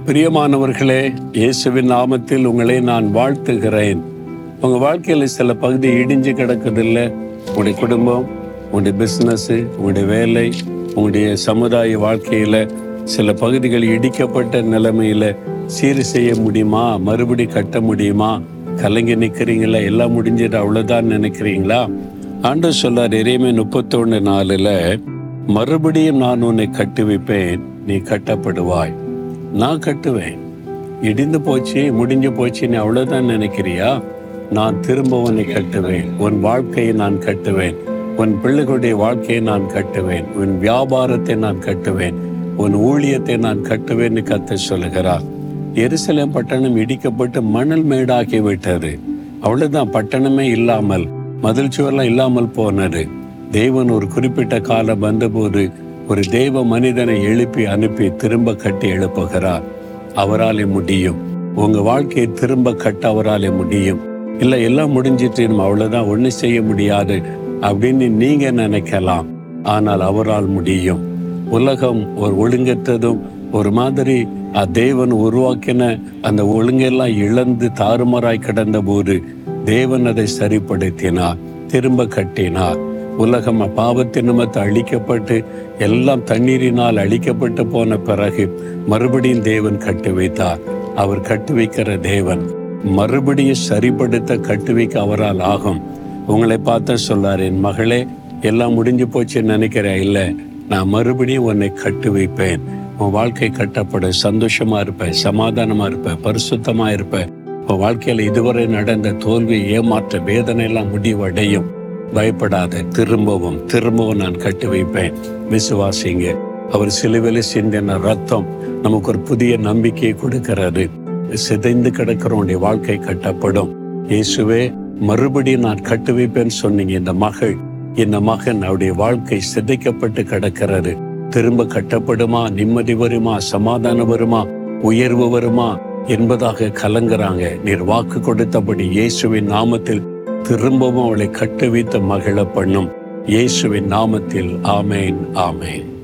பிரியமானவர்களே இயேசுவின் நாமத்தில் உங்களை நான் வாழ்த்துகிறேன் உங்க வாழ்க்கையில சில பகுதி இடிஞ்சு கிடக்குதில்ல உங்களுடைய குடும்பம் உங்களுடைய பிசினஸ் உங்களுடைய வேலை உங்களுடைய சமுதாய வாழ்க்கையில சில பகுதிகள் இடிக்கப்பட்ட நிலைமையில சீர் செய்ய முடியுமா மறுபடி கட்ட முடியுமா கலங்கி நிக்கிறீங்களா எல்லாம் முடிஞ்சிட்டு அவ்வளவுதான் நினைக்கிறீங்களா ஆண்டவர் சொல்லார் இறைமை முப்பத்தொன்னு நாலுல மறுபடியும் நான் உன்னை கட்டுவிப்பேன் நீ கட்டப்படுவாய் நான் கட்டுவேன் இடிந்து போச்சு முடிஞ்சு போச்சு நீ அவ்வளவுதான் நினைக்கிறியா நான் திரும்ப உன்னை கட்டுவேன் உன் வாழ்க்கையை நான் கட்டுவேன் உன் பிள்ளைகளுடைய வாழ்க்கையை நான் கட்டுவேன் உன் வியாபாரத்தை நான் கட்டுவேன் உன் ஊழியத்தை நான் கட்டுவேன்னு கத்த சொல்லுகிறார் எருசலேம் பட்டணம் இடிக்கப்பட்டு மணல் மேடாக்கி விட்டது அவ்வளவுதான் பட்டணமே இல்லாமல் மதில் சுவர்லாம் இல்லாமல் போனது தேவன் ஒரு குறிப்பிட்ட காலம் வந்தபோது ஒரு தெய்வ மனிதனை எழுப்பி அனுப்பி திரும்ப கட்டி எழுப்புகிறார் அவராலே முடியும் உங்க வாழ்க்கையை திரும்ப கட்ட அவராலே முடியும் இல்ல எல்லாம் முடிஞ்சிட்டு நம்ம அவ்வளவுதான் ஒண்ணு செய்ய முடியாது அப்படின்னு நீங்க நினைக்கலாம் ஆனால் அவரால் முடியும் உலகம் ஒரு ஒழுங்கற்றதும் ஒரு மாதிரி அஹ், தேவன் உருவாக்கின அந்த ஒழுங்கெல்லாம் இழந்து தாறுமாறாய் கிடந்த போது தேவன் அதை சரிப்படுத்தினார் திரும்ப கட்டினார் உலகம் பாவத்தின் நிமித்தம் அழிக்கப்பட்டு எல்லாம் தண்ணீரினால் அழிக்கப்பட்டு போன பிறகு மறுபடியும் தேவன் கட்டி வைத்தார் அவர் கட்டி வைக்கிற தேவன் மறுபடியும் சரிப்படுத்த கட்டி வைக்க அவரால் ஆகும் உங்களை பார்த்தா சொல்லார் என் மகளே எல்லாம் முடிஞ்சு போச்சுன்னு நினைக்கிறேன் இல்லை நான் மறுபடியும் உன்னை கட்டி வைப்பேன் உன் வாழ்க்கை கட்டப்பட சந்தோஷமா இருப்ப சமாதானமா இருப்ப பரிசுத்தமா இருப்ப உன் வாழ்க்கையில இதுவரை நடந்த தோல்வி ஏமாற்ற வேதனை எல்லாம் முடிவடையும் பயப்படாத திரும்பவும் திரும்பவும் நான் கட்டி வைப்பேன் விசுவாசிங்க அவர் சிலுவையில் சிந்தின ரத்தம் நமக்கு ஒரு புதிய நம்பிக்கையை கொடுக்கிறது சிதைந்து கிடக்கிறவனுடைய வாழ்க்கை கட்டப்படும் இயேசுவே மறுபடியும் நான் கட்டி வைப்பேன்னு சொன்னீங்க இந்த மகள் இந்த மகன் அவருடைய வாழ்க்கை சிதைக்கப்பட்டு கிடக்கிறது திரும்ப கட்டப்படுமா நிம்மதி வருமா சமாதானம் வருமா உயர்வு வருமா என்பதாக கலங்குறாங்க நீர் வாக்கு கொடுத்தபடி இயேசுவின் நாமத்தில் திரும்பவும் அவளை கட்டுவித்த மகிழ பண்ணும் இயேசுவின் நாமத்தில் ஆமேன் ஆமேன்